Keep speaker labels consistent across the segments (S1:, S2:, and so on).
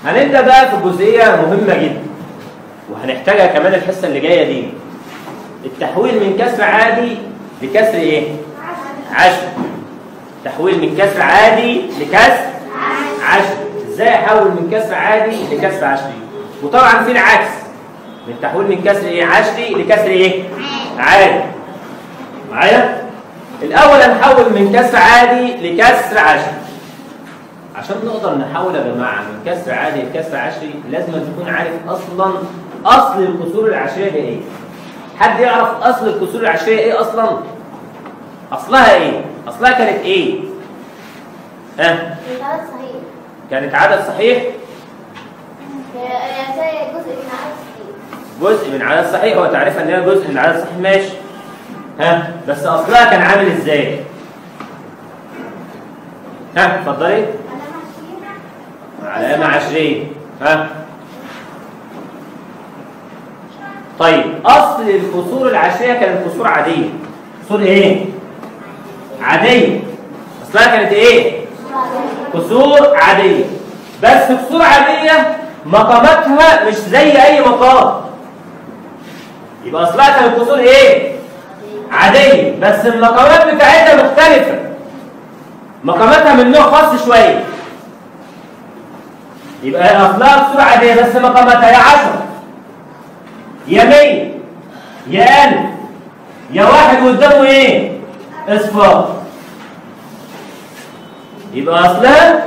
S1: هنبدا بقى في جزئيه مهمه جدا وهنحتاجها كمان الحصه اللي جايه دي التحويل من كسر عادي لكسر ايه عشر تحويل من كسر عادي لكسر عشر ازاي احول من كسر عادي لكسر عشري وطبعا في العكس من تحويل من كسر ايه عشري لكسر ايه عادي معايا الاول هنحول من كسر عادي لكسر عشري عشان نقدر نحول يا جماعه من كسر عادي لكسر عشري لازم تكون عارف اصلا اصل الكسور العشريه دي ايه حد يعرف اصل الكسور العشريه ايه اصلا اصلها ايه اصلها كانت ايه ها
S2: الغلط صحيح
S1: كانت عدد صحيح
S2: هي زي جزء من عدد صحيح
S1: جزء من عدد صحيح هو تعريفها ان هي جزء من عدد صحيح ماشي ها بس اصلها كان عامل ازاي ها اتفضلي
S2: أنا
S1: علامة عشرية ها طيب أصل الكسور العشرية كانت كسور عادية كسور إيه؟ عادية أصلها كانت إيه؟ كسور عادية بس كسور عادية مقاماتها مش زي أي مقام يبقى أصلها كانت كسور إيه؟ عادية بس المقامات بتاعتها مختلفة مقاماتها من نوع خاص شوية يبقى اصلها كسور عاديه بس مقاماتها يا 10 يا 100 يا 1000 يا واحد قدامه ايه؟ اصفار يبقى اصلها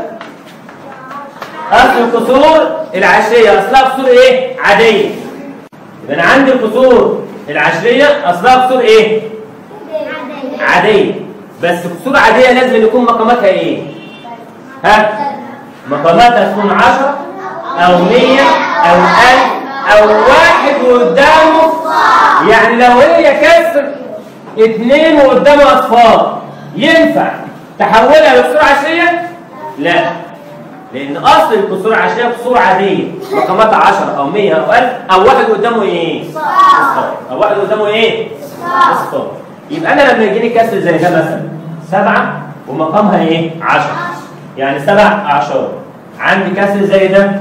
S1: اصل الكسور العشريه اصلها كسور ايه؟ عاديه يبقى انا عندي الكسور العشريه اصلها كسور ايه؟ عاديه بس كسور عاديه لازم يكون مقاماتها ايه؟ ها؟ مقاماتها تكون 10 او 100 او 1000 او واحد قدامه يعني لو هي كسر اثنين وقدامه اصفار ينفع تحولها لكسور عشريه؟ لا لان اصل الكسور العشريه كسور عاديه مقاماتها 10 او 100 او 1000 او واحد قدامه ايه؟ اصفار او واحد قدامه ايه؟ اصفار يبقى انا لما يجيني كسر زي ده مثلا سبعه ومقامها ايه؟ 10 يعني سبع اعشار عندي كسر زي ده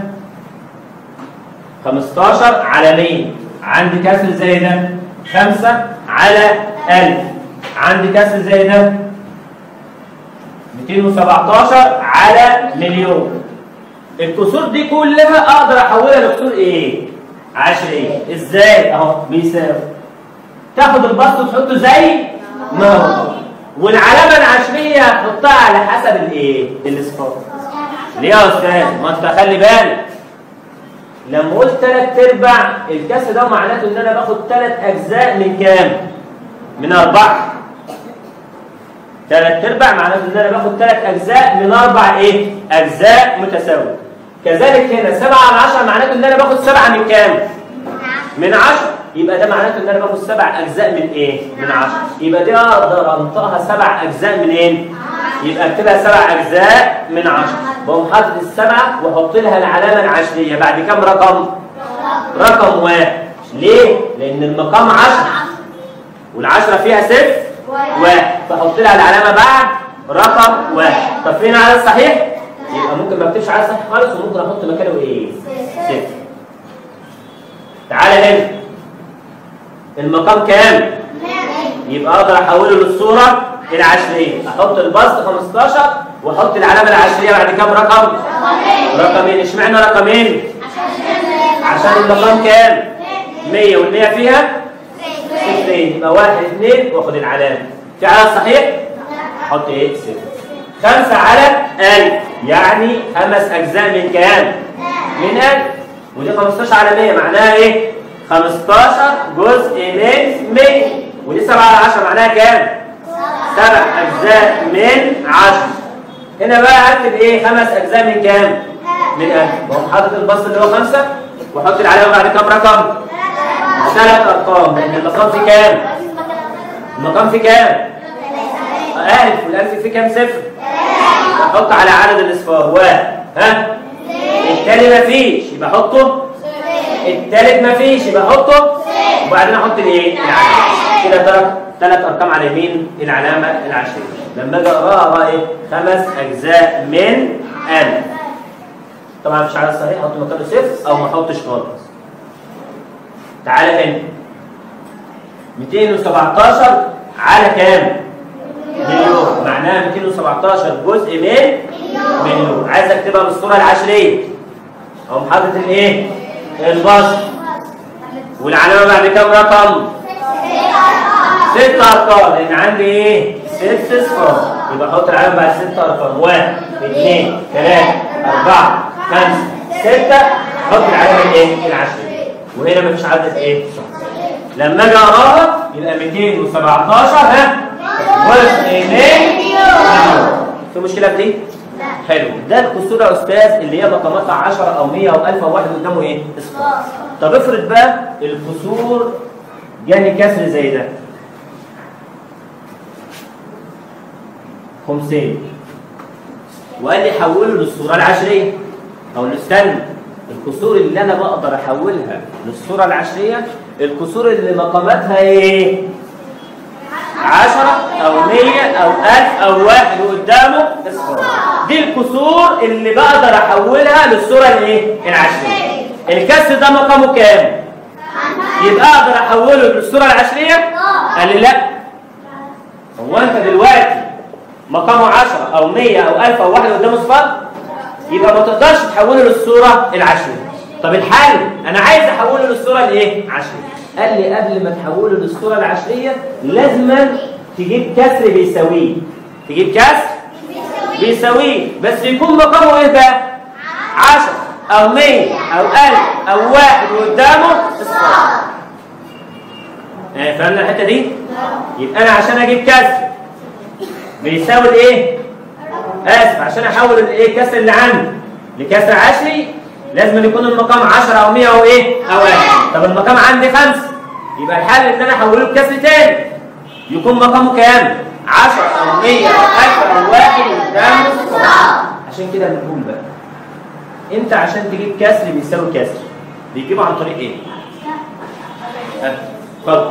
S1: 15 على 100 عندي كسر زي ده 5 على 1000 عندي كسر زي ده 217 على مليون الكسور دي كلها اقدر احولها لكسور ايه؟ عشريه ازاي؟ اهو بيساوي تاخد البسط وتحطه زي ما هو والعلامه العشريه هتحطها على حسب الايه؟ الاصفار ليه يا استاذ؟ ما انت خلي بالك لما قلت ثلاث ارباع الكسر ده معناته ان انا باخد ثلاث اجزاء من كام؟ من اربعه ثلاث ارباع معناته ان انا باخد ثلاث اجزاء من اربع ايه؟ اجزاء متساويه كذلك هنا 7 على 10 معناته ان انا باخد سبعه من كام؟ من 10 يبقى ده معناته ان انا باخد سبع اجزاء من ايه؟ من 10 يبقى دي اقدر انطقها سبع اجزاء منين؟ يبقى اكتبها سبع اجزاء من 10 بقوم حاطط السبعه واحط لها العلامه العشريه بعد كام رقم؟ رقم واحد ليه؟ لان المقام 10 والعشره فيها صفر واحد فاحط لها العلامه بعد رقم واحد طب فين عدد صحيح؟ يبقى ممكن ما اكتبش عدد صحيح خالص وممكن احط مكانه ايه؟ صفر تعالى هنا المقام كام؟ يبقى اقدر احوله للصوره العشريه احط البسط 15 واحط العلامه العشريه بعد كام رقم؟ رقمين اشمعنى رقمين؟ عشان المقام كام؟ 100 وال100 فيها صفرين يبقى واحد اثنين واخد العلامه في عدد صحيح؟ احط ايه؟ صفر خمسة على 1000 يعني خمس أجزاء من كام؟ من 1000 ودي 15 على 100 معناها إيه؟ 15 جزء من 100 ودي 7 على 10 معناها كام؟ سبع أجزاء من 10 هنا بقى أكتب إيه؟ خمس أجزاء من كام؟ من 1000 بقوم حاطط البسط اللي هو 5 وأحط العلامة بعد كام رقم؟ ثلاث أرقام لأن المقام في كام؟ المقام في كام؟ ألف والألف في كام صفر؟ أحط على عدد الأصفار واحد ها؟ التاني مفيش يبقى أحطه التالت مفيش يبقى أحطه وبعدين أحط الإيه؟ العلامة كده ثلاث ثلاث أرقام على اليمين العلامة العشرية لما أجي أقراها أقرأ إيه؟ خمس أجزاء من ألف طبعا مش عدد صحيح احط مكانه صفر او ما احطش خالص تعالى هنا 217 على كام؟ مليون معناها 217 جزء من مليون عايز اكتبها بالصوره العشريه اقوم حاطط الايه؟ البسط والعلامه بعد كام رقم؟ ست ارقام لان عندي ايه؟ ست اصفار يبقى احط العلامه بعد ست ارقام واحد اثنين ثلاثه اربعه خمسه سته احط العلامه الايه؟ العشريه وهنا مفيش عدد ايه؟ صح لما اجي اقراها يبقى 217 ها؟ جزء من مليون في مشكله في دي؟ حلو ده الكسور يا استاذ اللي هي مقاماتها 10 او 100 او 1000 او واحد قدامه ايه؟ اصفار طب افرض بقى الكسور جاني كسر زي ده خمسين وقال لي حوله للصوره العشريه او استنى الكسور اللي انا بقدر احولها للصوره العشريه الكسور اللي مقاماتها ايه 10 او 100 او 1000 او واحد وقدامه اصفار دي الكسور اللي بقدر احولها للصوره الايه العشريه الكسر ده مقامه كام يبقى اقدر احوله للصوره العشريه قال لي لا هو انت دلوقتي مقامه 10 او 100 او 1000 او واحد قدامه صفار يبقى ما تقدرش تحوله للصوره العشريه طب الحل انا عايز احوله للصوره الايه عشريه قال لي قبل ما تحوله للصوره العشريه لازما تجيب كسر بيساويه تجيب كسر بيساويه بس يكون مقامه ايه بقى 10 او 100 او 1000 او واحد وقدامه اصفار فهمنا الحته دي يبقى انا عشان اجيب كسر بيساوي الايه اسف عشان احول الايه الكسر اللي عندي لكسر عشري لازم يكون المقام 10 او 100 او ايه او واحد طب المقام عندي خمسة يبقى الحل ان انا احوله لكسر تاني يكون مقامه كام 10 او 100 او 1000 او واحد قدامه صفر. عشان كده بنقول بقى انت عشان تجيب كسر بيساوي كسر بيجيبه عن طريق ايه ها، اتفضل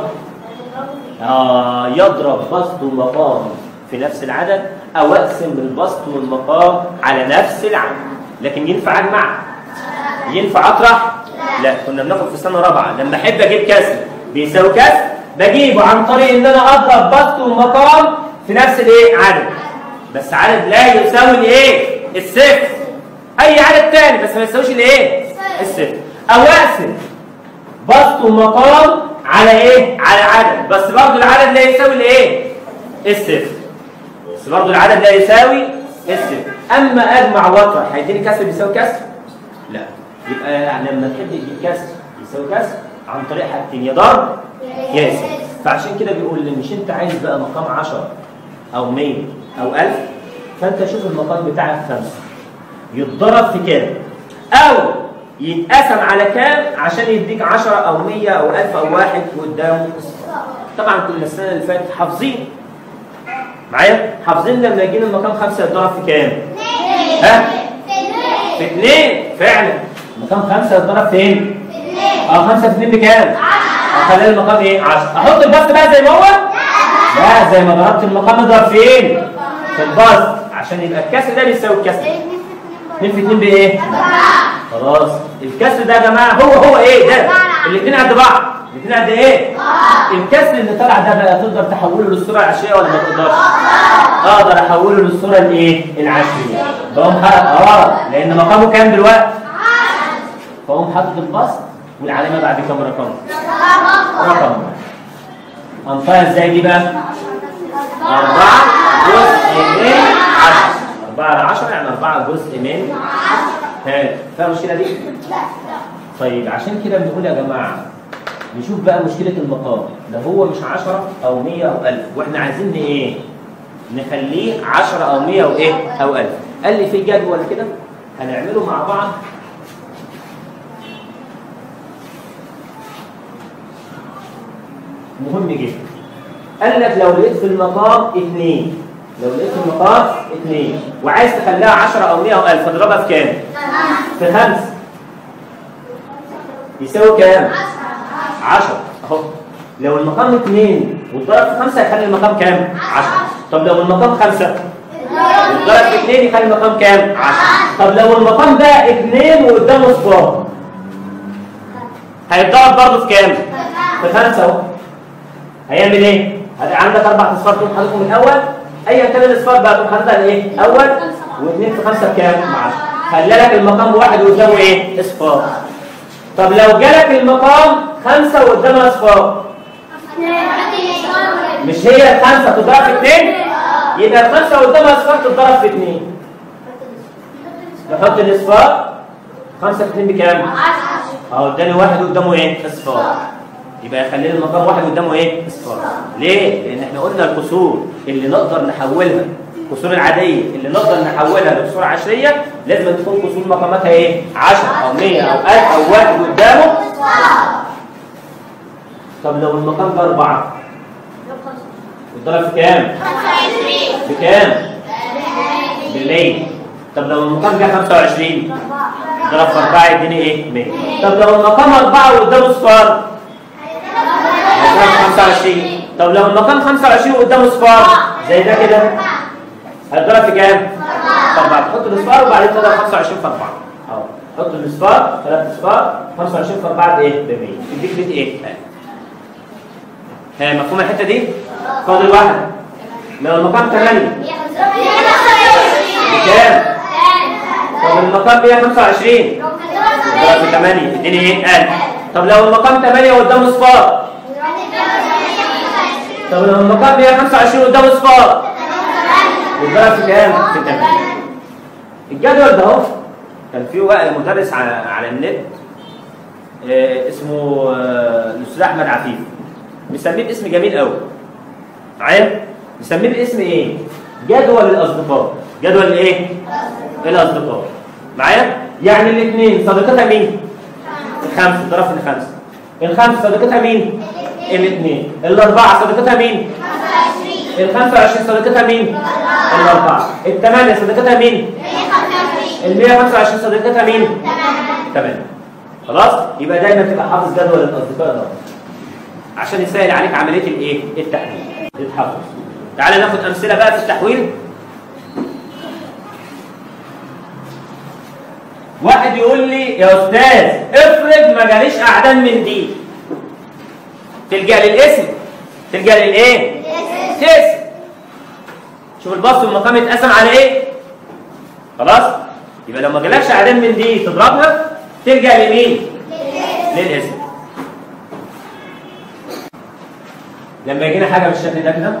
S1: آه يضرب بسط ومقام في نفس العدد أو أقسم البسط والمقام على نفس العدد لكن ينفع أجمع ينفع أطرح لا كنا بناخد في سنة رابعة لما أحب أجيب كسر بيساوي كسر بجيبه عن طريق إن أنا أضرب بسط ومقام في نفس الإيه عدد بس عدد لا يساوي الإيه الصفر أي عدد تاني بس ما يساويش الإيه الصفر أو أقسم بسط ومقام على ايه؟ على عدد بس برضه العدد لا يساوي الايه؟ الصفر بس برضه العدد لا يساوي الصفر اما اجمع واطرح هيديني كسر بيساوي كسر؟ لا يبقى يعني لما تحب تجيب كسر يساوي كسر عن طريق حاجتين يا ضرب يا يساوي فعشان كده بيقول لي مش انت عايز بقى مقام 10 او 100 او 1000 فانت شوف المقام بتاعك خمسه يتضرب في كام؟ او يتقسم على كام عشان يديك 10 او 100 او 1000 او واحد قدامه طبعا كنا السنه اللي فاتت حافظين معايا حافظين لما يجينا المقام خمسه يتضرب في كام ها في اثنين فعلا المقام خمسه يتضرب فين اه خمسه في اثنين بكام اخلي المقام ايه 10 احط البسط بقى زي ما هو لا زي ما ضربت المقام اضرب فين في البسط عشان يبقى الكسر ده بيساوي الكسر 2 في 2 بايه خلاص الكسر ده يا جماعه هو هو ايه ده الاثنين قد بعض الاثنين قد ايه الكسر اللي طلع ده بقى تقدر تحوله للصوره العشريه ولا ما تقدرش اقدر احوله للصوره الايه العشريه بقوم حاطط اه لان مقامه كام دلوقتي فاقوم حاطط البسط والعلامه بعد كام رقم رقم انطقها ازاي دي بقى أربعة جزء من عشرة أربعة على عشرة يعني أربعة جزء من ها فاهم المشكلة دي؟ طيب عشان كده بنقول يا جماعة نشوف بقى مشكلة المقام ده هو مش 10 أو 100 أو 1000 وإحنا عايزين إيه؟ نخليه 10 أو 100 أو إيه؟ أو 1000 قال لي في جدول كده هنعمله مع بعض مهم جدا قال لك لو لقيت في المقام اثنين لو لقيت في المقام اثنين وعايز تخليها 10 او 100 او 1000 اضربها في كام؟ في خمسة يساوي كام؟ 10 اهو لو المقام اثنين واتضرب في خمسة هيخلي المقام كام؟ 10 طب لو المقام خمسة يتضرب في 2 يخلي المقام كام 10 طب لو المقام ده 2 وقدامه صفار هيتضرب برضه في كام في 5 اهو هيعمل ايه هت- عندك اربع اصفار تقوم حاططهم الاول ايا كان الاصفار بقى تقوم حاططها الايه اول واثنين في خمسه بكام؟ ب 10 خلى لك المقام واحد وقدامه ايه؟ اصفار طب لو جالك المقام خمسه وقدامها اصفار مش هي الخمسه تضرب في اثنين؟ يبقى الخمسه قدامها اصفار تتضرب في اثنين نحط الاصفار خمسه في اثنين بكام؟ اه اداني واحد قدامه ايه؟ اصفار يبقى يخلي لي المقام واحد قدامه ايه؟ اصفار ليه؟ لان احنا قلنا الكسور اللي نقدر نحولها الكسور العاديه اللي نقدر نحولها لكسور عشريه لازم تكون كسور مقاماتها ايه؟ 10 او 100 او 1000 او واحد قدامه طب لو المقام ده اربعه يتضرب في كام؟ بكام؟ بالليل طب لو المقام جه 25 ضرب في 4 يديني ايه؟ 100 طب لو المقام 4 وقدامه صفار هيضرب 25 طب لو المقام 25 وقدامه صفار زي ده كده هيضرب في كام؟ في 4 تحط الاصفار وبعدين تضرب 25 في 4 اهو حط الاصفار ثلاث اصفار 25 في 4 بايه؟ ب 100 تديك بيت ايه؟ ها مفهوم الحته دي؟ فاضل واحد لو المقام 8 بكام؟ طب المقام 125 ضرب في 8 اديني ايه؟ 1000 طب لو المقام 8 قدامه صفار طب لو المقام 125 قدامه صفار يتضرب في كام؟ في 8 الجدول ده اهو كان في وقت مدرس على على النت آه، اسمه آه، الاستاذ احمد عفيف مسميه باسم جميل قوي معايا؟ مسميه باسم ايه؟ جدول الاصدقاء جدول ايه؟ الاصدقاء معايا؟ يعني الاثنين صديقتها مين؟ الخمسه ضرب في الخمسه الخمسه صديقتها مين؟ الاثنين الاربعه صديقتها مين؟ ال 25 صديقتها مين؟ الاربعه الثمانيه صديقتها مين؟ ال 125 صديقتها مين؟ تمام خلاص؟ يبقى دايما تبقى حافظ جدول الاصدقاء ده عشان يسهل عليك عمليه الايه؟ التحويل يتحفظ تعالى ناخد امثله بقى في التحويل واحد يقول لي يا استاذ افرض ما جاليش اعداد من دي تلجا للاسم تلجا للايه؟ اسم شوف البسط والمقام اتقسم على ايه؟ خلاص؟ يبقى لو ما جالكش اعداد من دي تضربها تلجا لمين؟ للاسم لما يجينا حاجه بالشكل ده كده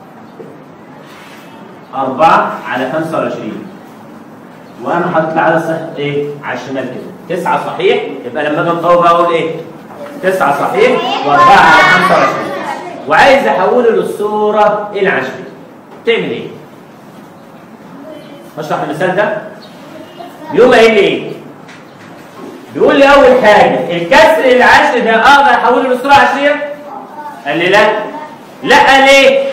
S1: 4 على 25 وانا حاطط العدد الصحيح ايه؟ على الشمال كده 9 صحيح يبقى لما اجي انطور بقى اقول ايه؟ 9 صحيح و4 على 25 وعايز احوله للصوره العشريه تعمل ايه؟ اشرح المثال ده بيقوم قايل لي ايه؟ بيقول لي اول حاجه الكسر العشري ده اقدر احوله للصوره العشريه؟ قال لي لا لا ليه؟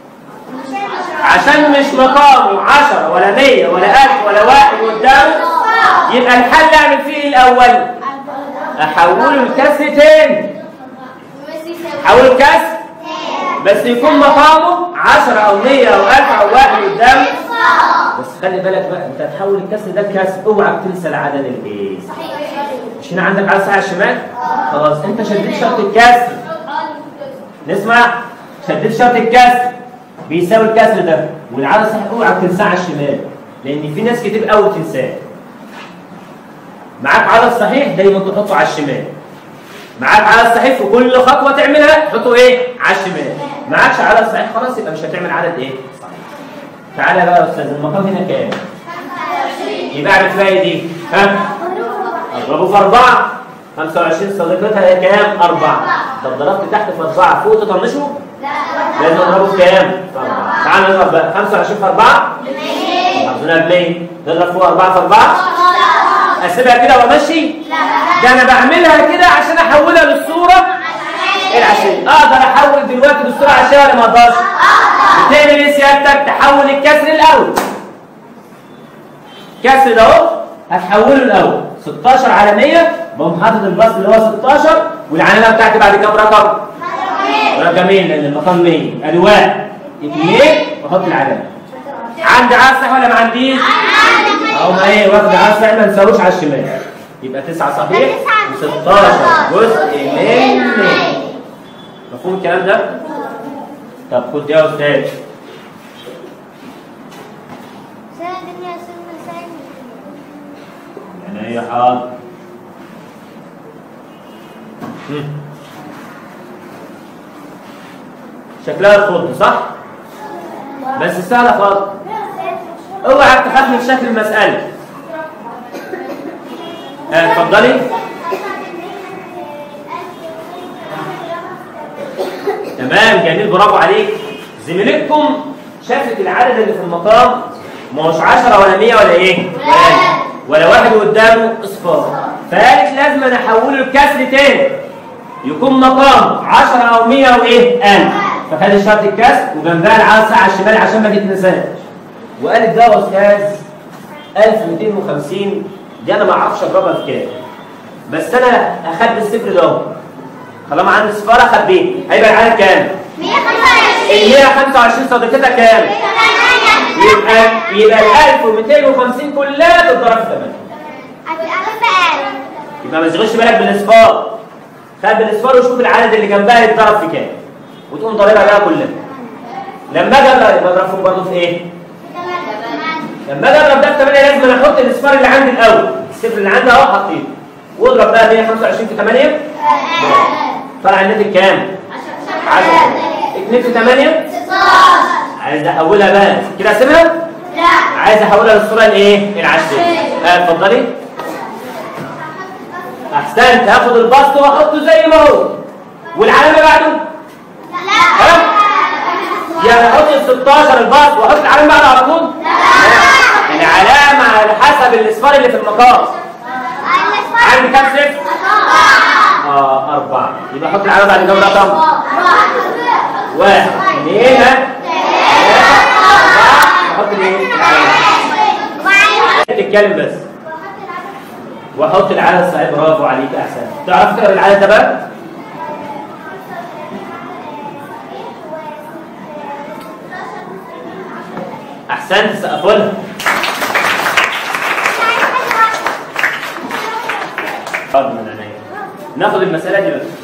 S1: عشان مش مقامه 10 ولا 100 ولا 1000 ولا واحد قدامه يبقى الحل اعمل فيه إيه الاول احوله لكسر تاني احوله لكسر بس يكون مقامه 10 او 100 او 1000 او واحد قدامه بس خلي بالك بقى انت هتحول الكسر ده لكسر اوعى تنسى العدد الايه مش هنا عندك على الساعه الشمال خلاص انت شديت شرط الكسر نسمع شديت شرط الكسر بيساوي الكسر ده والعدد الصحيح اوعى تنساه على الشمال لان في ناس كتير قوي بتنساه معاك عدد صحيح دايما تحطه على الشمال معاك عدد صحيح في كل خطوه تعملها تحطه ايه على الشمال معاكش عدد صحيح خلاص يبقى مش هتعمل عدد ايه صحيح تعالى بقى يا استاذ المقام هنا كام يبقى اعمل فيها ايه دي ها اضربه في أربعة 25 صديقتها كام؟ أربعة طب ضربت تحت في أربعة فوق تطنشه؟ لازم أضربه في كام؟ في أربعة تعال نضرب بقى 25 في 4 حافظينها ب 100 نضرب فوق 4 في 4 أسيبها كده وأمشي؟ ده أنا بعملها كده عشان أحولها للصورة العشرية أقدر أحول دلوقتي للصورة العشرية ولا ما أقدرش؟ بتعمل إيه سيادتك؟ تحول الكسر الأول كسر ده أهو هتحوله الأول 16 على 100 بقوم حاطط البسط اللي هو 16 والعلامة بتاعتي بعد كام رقم؟ رقمين لأن المقام 100 أدي واحد اثنين وأحط العلامة عندي عدد صحيح ولا ما عنديش؟ أو ما إيه واخد عدد صحيح ما نساويش على الشمال يبقى 9 صحيح و16 جزء من 100 مفهوم الكلام ده؟ طب خد دي يا أستاذ
S2: سنة الدنيا سنة سنة
S1: يعني هي حاضر مم. شكلها الخط صح؟ بس سهلة خالص اوعى تخاف من شكل المسألة آه، اتفضلي تمام جميل برافو عليك زميلتكم شافت العدد اللي في المقام ما هوش 10 ولا 100 ولا ايه؟ ولا واحد قدامه اصفار فقالت لازم انا احوله لكسر تاني يكون مقام 10 او 100 او ايه؟ 1000 فخد شرط الكسر وجنبها العدد على الشمال عشان ما تتنساش وقالت ده يا استاذ 1250 دي انا ما اعرفش اضربها في كام بس انا اخبي الصفر ده اهو طالما عندي صفاره خبيه هيبقى العدد كام؟
S2: 125
S1: ال 125 صديقتها كام؟ يبقى يبقى ال 1250 كلها تتضرب في 8 يبقى ما تشغلش بالك بالاصفار خد بالاصفار وشوف العدد اللي جنبها يتضرب في كام وتقوم ضاربها بقى كلها لما اجي اضرب يبقى اضربهم برضه في ايه؟ لما اجي اضرب ده في 8 لازم انا احط الاصفار اللي عندي الاول الصفر اللي عندي اهو حطيته واضرب بقى 125 في 8 طلع الناتج كام؟ 10 2 في 8 عايز احولها بقى كده اسيبها؟ عايز احولها للصوره الايه؟ العشريه اه اتفضلي احسنت هاخد البسط واحطه زي ما هو والعلامه بعده ها؟ يعني احط ال 16 البسط واحط العلامه بعده على طول؟ لا العلامه على حسب الاصفار اللي في المقام عندي كام صفر؟ اه أربعة يبقى أحط العلامة بعد كام رقم؟ واحد اثنين ها؟ ثلاثة أربعة أحط الإيه؟ العلامة تتكلم بس وأحط العدد الصحيح برافو عليك أحسن تعرف تقرا العدد ده بقى؟ أحسنت سقفوا لها حاضر من عينيا ناخد المسألة دي بس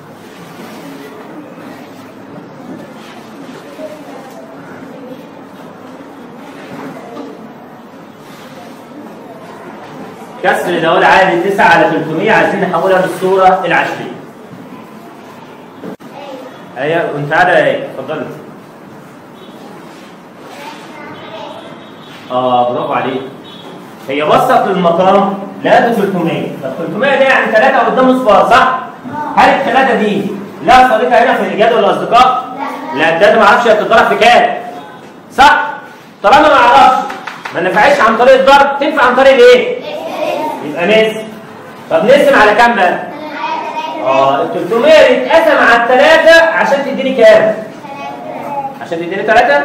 S1: كسر دوال عادي 9 على 300 عايزين نحولها للصورة العشرية. ايوه وانت قاعدة ايه؟ اتفضلي. اه برافو عليك. هي بصت للمقام لقت 300 طب 300 دي يعني ثلاثة قدام اصفار صح؟ هل الثلاثة دي لها صديقة هنا في الإيجاد ولا أصدقاء؟ لا ده ما اعرفش هي بتتضرب في كام؟ صح؟ طالما ما اعرفش ما نفعتش عن طريق الضرب تنفع عن طريق الايه؟ يبقى نقسم طب نقسم على كام بقى؟ اه ال 300 يتقسم على الثلاثة عشان تديني كام؟ عشان تديني ثلاثة؟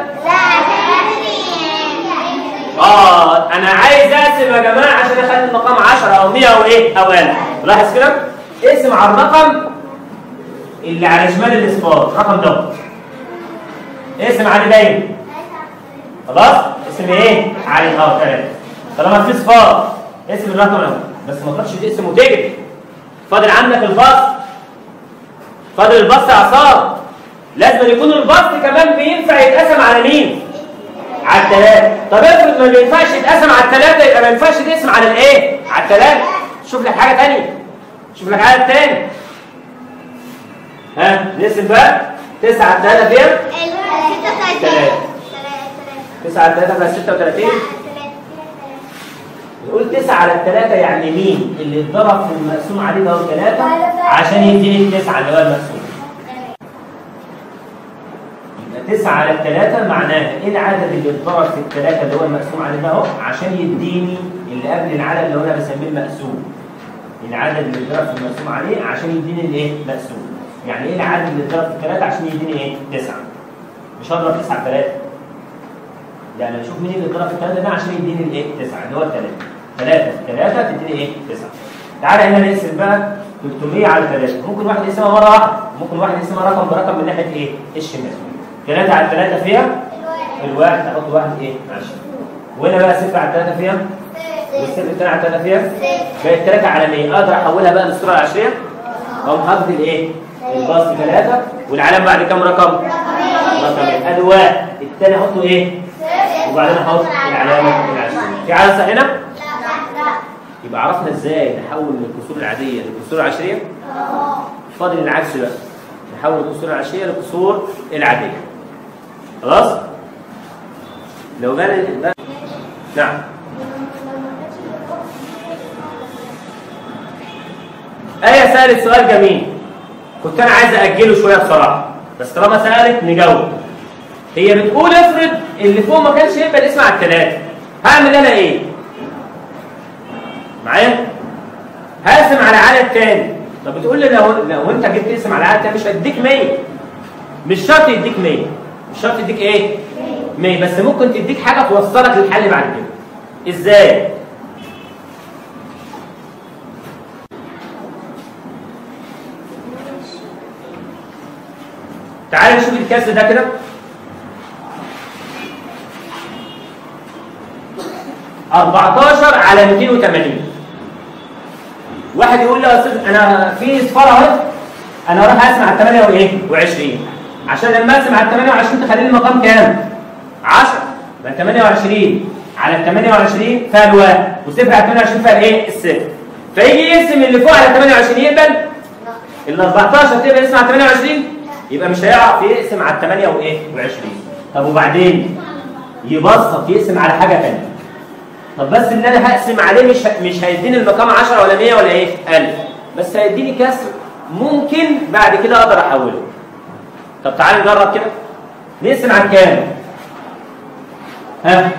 S1: اه انا عايز اقسم يا جماعه عشان اخلي المقام 10 او 100 او ايه او 1000 لاحظ كده اقسم على الرقم اللي على شمال الاصفار الرقم ده اقسم على دايما خلاص اسم ايه علي اه تمام طالما في صفار اسم الرقم الاول بس ما تروحش تقسم وتجري فاضل عندك البسط فاضل البسط يا عصام لازم يكون البسط كمان بينفع يتقسم على مين على الثلاثة طب افرض ما بينفعش يتقسم على الثلاثة يبقى ما ينفعش تقسم على الايه؟ على الثلاثة شوف لك حاجة تانية شوف لك حاجة تاني ها نقسم بقى 9 على 3 فيها 9 على 3 بقى 36 نقول 9 على 3 يعني مين اللي اتضرب في المقسوم عليه ده هو 3 عشان يديني 9 اللي هو المقسوم يبقى 9 على 3 معناها ايه العدد اللي اتضرب في الثلاثه اللي هو المقسوم عليه ده اهو عشان يديني اللي قبل العدد اللي هو انا بسميه المقسوم العدد اللي اتضرب في المقسوم عليه عشان يديني الايه مقسوم يعني ايه العدد اللي اتضرب في الثلاثه عشان يديني ايه 9 مش هضرب 9 في 3 يعني اشوف مين اللي اتضرب في الثلاثه ده عشان يديني الايه 9 اللي هو الثلاثه 3 في 3 تديني ايه 9 تعالى هنا نقسم بقى 300 على 3 ممكن واحد يقسمها مره واحده ممكن واحد يقسمها رقم برقم من ناحيه ايه الشمال 3 على 3 فيها الواحد احط واحد ايه؟ ماشي وهنا بقى صفر على الثلاثه فيها والصفر الثاني على الثلاثه فيها بقت ثلاثه على 100 اقدر احولها بقى للصوره العشريه اقوم حاطط الايه؟ الباص ثلاثه والعلامه بعد كام رقم؟ رقمين ادي واحد الثاني احطه ايه؟ وبعدين احط العلامه العشريه في عدسه هنا يبقى عرفنا ازاي نحول من الكسور العاديه للكسور العشريه فاضل العكس بقى نحول الكسور العشريه للكسور العاديه خلاص لو جانا نعم آية سألت سؤال جميل كنت أنا عايز أجله شوية بصراحة بس طالما سألت نجاوب هي بتقول افرض اللي فوق ما كانش يقبل اسم على الثلاثة هعمل أنا إيه؟ معايا؟ هقسم على عدد تاني طب بتقول لي لو لو أنت جبت اسم على عدد تاني مش هيديك 100 مش شرط يديك 100 مش شرط يديك إيه؟ 100 بس ممكن تديك حاجة توصلك للحل بعد كده إزاي؟ تعال نشوف الكسر ده كده أربعتاشر على 280 واحد يقول لي يا استاذ انا في صفاره اهي انا اروح اقسم على 8 وايه و20 عشان لما اقسم على 28 تخلي لي المقام كام 10 يبقى 28 على 28 فيها الواحد وصفر على 28 فيها الايه الصفر فيجي يقسم اللي فوق على 28 يقبل ال 14 تقبل يقسم على 28 يبقى مش هيعرف يقسم على 8 وايه و20 طب وبعدين يبسط يقسم على حاجه ثانيه طب بس اللي انا هقسم عليه مش مش هيديني المقام 10 ولا 100 ولا ايه 1000 بس هيديني كسر ممكن بعد كده اقدر احوله طب تعالى نجرب كده نقسم على كام ها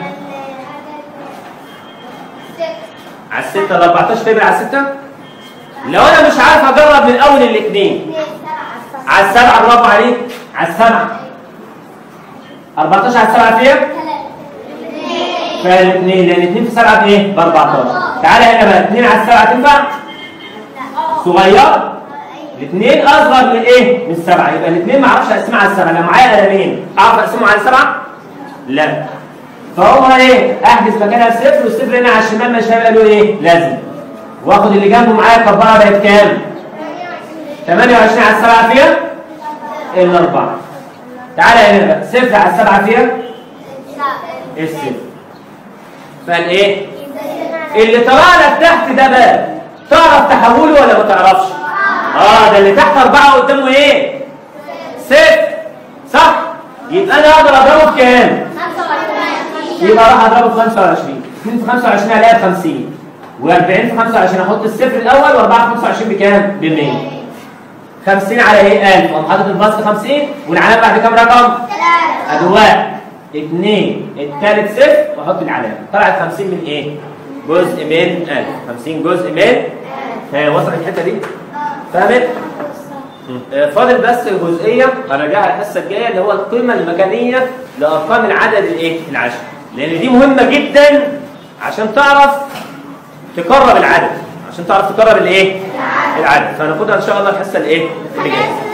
S1: على الستة ال 14 تقبل على الستة لو انا مش عارف اجرب من اول الاثنين على السبعة برافو عليك على السبعة 14 على السبعة فيها فالاثنين لان 2 في 7 بايه؟ ب 14 تعالى هنا بقى 2 على السبعة تنفع؟ صغير الاثنين اصغر من ايه؟ من السبعة يبقى الاثنين ما اعرفش اقسمها على السبعة لو معايا قلمين اعرف اقسمهم على السبعة؟ لا فهو ايه؟ احجز مكانها بصفر والصفر هنا على الشمال مش هيبقى له ايه؟ لازم واخد اللي جنبه معايا كبرها بقت كام؟ 28 على السبعة فيها؟ الا 4 تعالى هنا بقى صفر على السبعة فيها؟ الصفر فالايه؟ اللي طلع لك تحت ده بقى تعرف تحوله ولا ما تعرفش؟ اه ده اللي تحت أربعة قدامه ايه؟ صفر صح؟ يبقى انا اقدر اضربه بكام؟ يبقى راح اضربه في 25 2 في 25 هلاقيها ب 50 و40 في 25 احط الصفر الاول و4 في 25 بكام؟ ب 100 50 على ايه؟ 1000 اقوم حاطط البسط 50 والعلامه بعد كام رقم؟ ادي واحد اثنين الثالث صفر واحط العلامه طلعت 50 من ايه؟ جزء من 1000 50 جزء من ها وصلت الحته دي؟ فهمت؟ آه، فاضل بس جزئيه هرجعها الحصه الجايه اللي هو القيمه المكانيه لارقام العدد الايه؟ العشري لان دي مهمه جدا عشان تعرف تقرب العدد عشان تعرف تقرب الايه؟ العدد فهناخدها ان شاء الله الحصه الايه؟ اللي جايه